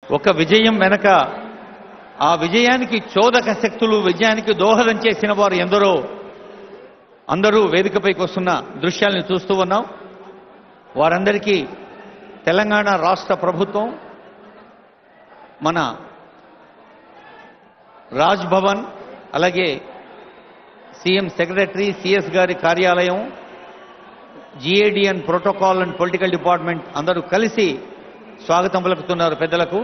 ఒక విజయం వెనక ఆ విజయానికి చోదక శక్తులు విజయానికి దోహదం చేసిన వారు ఎందరో అందరూ వేదికపైకి వస్తున్న దృశ్యాలను చూస్తూ ఉన్నాం వారందరికీ తెలంగాణ రాష్ట్ర ప్రభుత్వం మన రాజ్ భవన్ అలాగే సీఎం సెక్రటరీ సిఎస్ గారి కార్యాలయం GAD and protocol and political department అందరూ కలిసి స్వాగతం పలుకుతున్నారు పెద్దలకు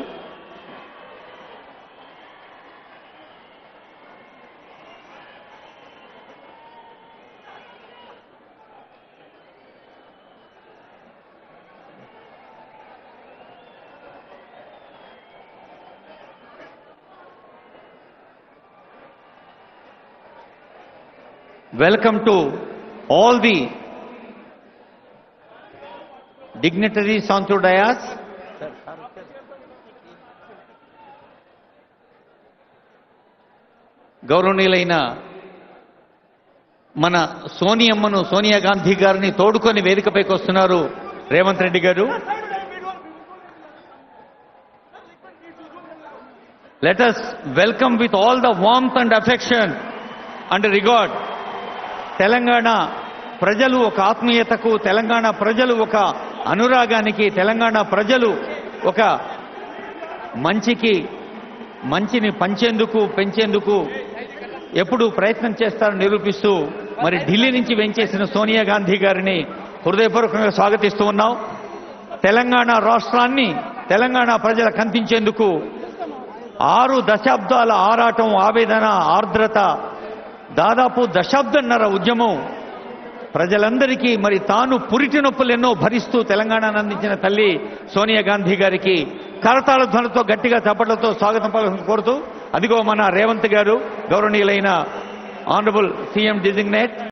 welcome to all the dignitaries onto dais. గౌరవనీయులైన మన సోనియమ్మను సోనియా గాంధీ గారిని తోడుకొని వేదికపైకి వస్తున్నారు రేవంత్ రెడ్డి గారు let us welcome with all the warmth and affection and regard Telangana ప్రజలు ఒక ఆత్మీయతకు తెలంగాణ ప్రజలు ఒక అనురాగానికి తెలంగాణ ప్రజలు ఒక మంచికి మంచిని పంచేందుకు పెంచేందుకు ఎప్పుడు ప్రయత్నం చేస్తారని నిరూపిస్తూ మరి ఢిల్లీ నుంచి వెంచేసిన సోనియా గాంధీ గారిని హృదయపూర్వకంగా స్వాగతిస్తూ ఉన్నాం తెలంగాణ రాష్ట్రాన్ని తెలంగాణ ప్రజలకు అందించేందుకు ఆరు దశాబ్దాల ఆరాటం ఆవేదన ఆర్ద్రత దాదాపు దశాబ్దన్నర ఉద్యమం ప్రజలందరికీ మరి తాను పురిటి నొప్పులు ఎన్నో భరిస్తూ తెలంగాణను అందించిన తల్లి సోనియా గాంధీ గారికి కరతాళ ధ్వనితో గట్టిగా చప్పట్లతో స్వాగతం పలకడం కోరుతూ అదిగో మన రేవంత్ గారు గౌరవనీయులైన ఆనరబుల్ సీఎం డిజిగ్నేట్